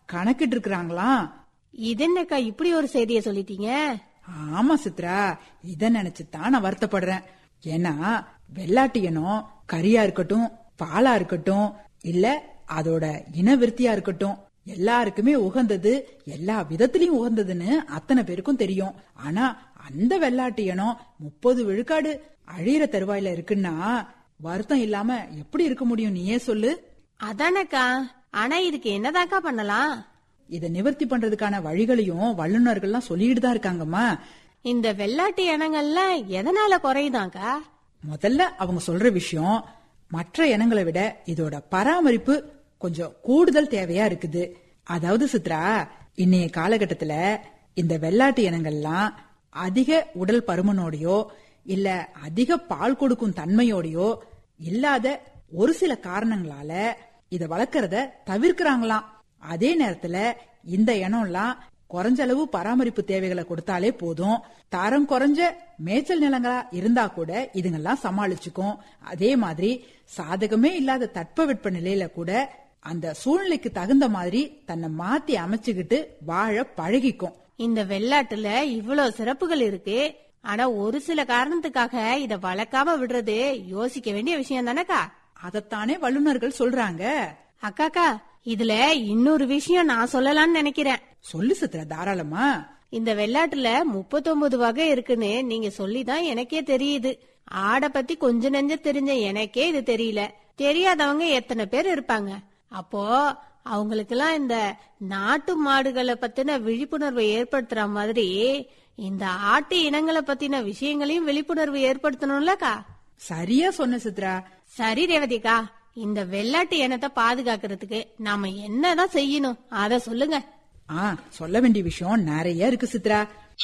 கணக்கிட்டு இருக்கிறாங்களாம் இது என்னக்கா இப்படி ஒரு செய்திய சொல்லிட்டீங்க ஆமா சித்ரா இத நினைச்சுதான் நான் வருத்தப்படுறேன் ஏன்னா வெள்ளாட்டு இனம் கறியா இருக்கட்டும் பாலா இருக்கட்டும் இல்ல அதோட இனவிருத்தியா இருக்கட்டும் எல்லாருக்குமே உகந்தது எல்லா விதத்திலயும் உகந்ததுன்னு அத்தனை பேருக்கும் தெரியும் ஆனா அந்த வெள்ளாட்டு இனம் முப்பது விழுக்காடு அழியிற தருவாயில இருக்குன்னா வருத்தம் இல்லாம எப்படி இருக்க முடியும் நீயே சொல்லு அதானக்கா ஆனா இதுக்கு என்னதாக்கா பண்ணலாம் இத நிவர்த்தி பண்றதுக்கான வழிகளையும் வல்லுநர்கள்லாம் சொல்லிட்டு தான் இருக்காங்கம்மா இந்த வெள்ளாட்டு இனங்கள்லாம் எதனால குறையுதாக்கா முதல்ல அவங்க சொல்ற விஷயம் மற்ற இனங்களை விட இதோட பராமரிப்பு கொஞ்சம் கூடுதல் தேவையா இருக்குது அதாவது சித்ரா இன்னைய காலகட்டத்துல இந்த வெள்ளாட்டு இனங்கள்லாம் அதிக உடல் பருமனோடையோ இல்ல அதிக பால் கொடுக்கும் தன்மையோடையோ இல்லாத ஒரு சில காரணங்களால இத வளர்க்கறத தவிர்க்கறாங்களாம் அதே நேரத்துல இந்த இனம்லாம் குறைஞ்ச அளவு பராமரிப்பு தேவைகளை கொடுத்தாலே போதும் தரம் குறைஞ்ச மேய்ச்சல் நிலங்களா இருந்தா கூட இதுங்கெல்லாம் சமாளிச்சுக்கும் அதே மாதிரி சாதகமே இல்லாத தட்பவெட்ப நிலையில கூட அந்த சூழ்நிலைக்கு தகுந்த மாதிரி தன்னை மாத்தி அமைச்சுக்கிட்டு வாழ பழகிக்கும் இந்த வெள்ளாட்டுல இவ்வளவு சிறப்புகள் இருக்கு ஆனா ஒரு சில காரணத்துக்காக இத வளர்க்காம விடுறது யோசிக்க வேண்டிய விஷயம் தானக்கா அதத்தானே வல்லுநர்கள் சொல்றாங்க அக்காக்கா இதுல இன்னொரு விஷயம் நான் சொல்லலாம்னு நினைக்கிறேன் சொல்லு சித்ரா தாராளமா இந்த வெள்ளாட்டுல முப்பத்தொன்பது வகை இருக்குன்னு நீங்க சொல்லிதான் எனக்கே தெரியுது ஆடை பத்தி கொஞ்ச நெஞ்ச தெரிஞ்ச எனக்கே இது தெரியல தெரியாதவங்க எத்தனை பேர் இருப்பாங்க அப்போ அவங்களுக்கெல்லாம் இந்த நாட்டு மாடுகளை பத்தின விழிப்புணர்வை ஏற்படுத்துற மாதிரி இந்த ஆட்டு இனங்களை பத்தின விஷயங்களையும் விழிப்புணர்வு ஏற்படுத்தணும்லக்கா சரியா சொன்ன சித்ரா சரி ரேவதிக்கா இந்த வெள்ளாட்டு இனத்தை பாதுகாக்கிறதுக்கு நாம என்னதான் செய்யணும் அத சொல்லுங்க ஆ சொல்ல வேண்டிய விஷயம் நிறைய இருக்கு சித்ரா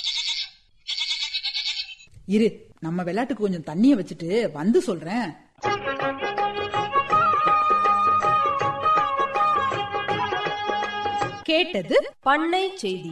இரு நம்ம விளையாட்டுக்கு கொஞ்சம் தண்ணிய வச்சுட்டு வந்து சொல்றேன் கேட்டது பண்ணை செய்தி